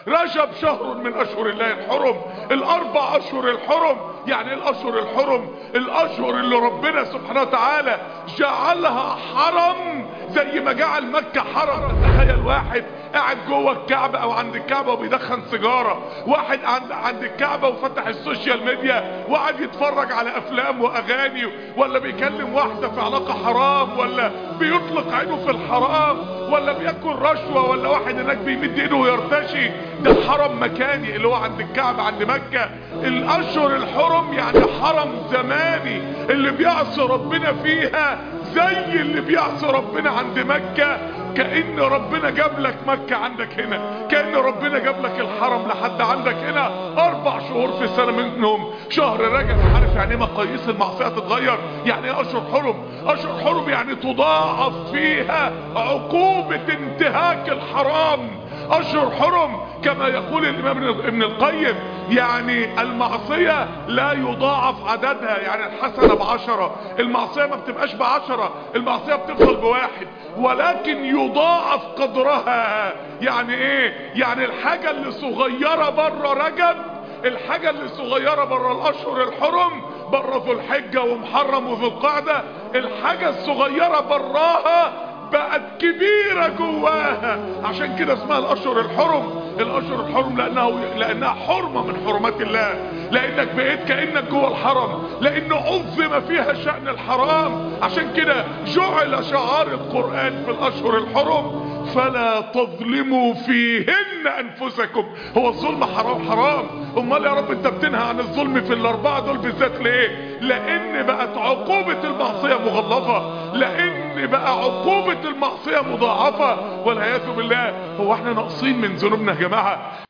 رجب شهر من اشهر الله الحرم الاربع اشهر الحرم يعني الاشهر الحرم الاشهر اللي ربنا سبحانه وتعالى جعلها حرم زي ما جعل مكة حرم تخيل واحد قاعد جوه الكعبة او عند الكعبة وبيدخن سيجارة واحد عند عند الكعبة وفتح السوشيال ميديا وقعد يتفرج على افلام واغاني ولا بيكلم واحدة في علاقة حرام ولا بيطلق عينه في الحرام ولا بياكل رشوة ولا واحد هناك بيمد ايده ويرتشي ده حرم مكاني اللي هو عند الكعبة عند مكة الاشهر الحرم يعني حرم زماني اللي بيعصي ربنا فيها زي اللي بيعصي ربنا عند مكة كأن ربنا جاب لك مكة عندك هنا كأن ربنا جاب لك الحرم لحد عندك هنا أربع شهور في السنة منهم شهر رجب عارف يعني مقاييس المعصية تتغير يعني ايه أشهر حرم أشهر حرم يعني تضاعف فيها عقوبة انتهاك الحرام أشهر حرم كما يقول الإمام ابن القيم يعني المعصية لا يضاعف عددها يعني الحسنة بعشرة المعصية ما بتبقاش بعشرة المعصية بتفضل بواحد ولكن يضاعف قدرها يعني ايه يعني الحاجة اللي صغيرة بره رجب الحاجة اللي صغيرة بره الاشهر الحرم بره ذو الحجة ومحرم وذو القعدة الحاجة الصغيرة براها بقت كبيرة جواها عشان كده اسمها الاشهر الحرم الاشهر الحرم لانها لانها حرمة من حرمات الله لانك بقيت كأنك جوه الحرم لان عظم فيها شأن الحرام عشان كده جعل شعار القرآن في الاشهر الحرم فلا تظلموا فيهن انفسكم هو الظلم حرام حرام امال يا رب انت بتنهى عن الظلم في الاربعه دول بالذات ليه لان بقت عقوبه المعصيه مغلظه لان بقى عقوبه المعصيه مضاعفه والعياذ بالله هو احنا ناقصين من ذنوبنا يا جماعه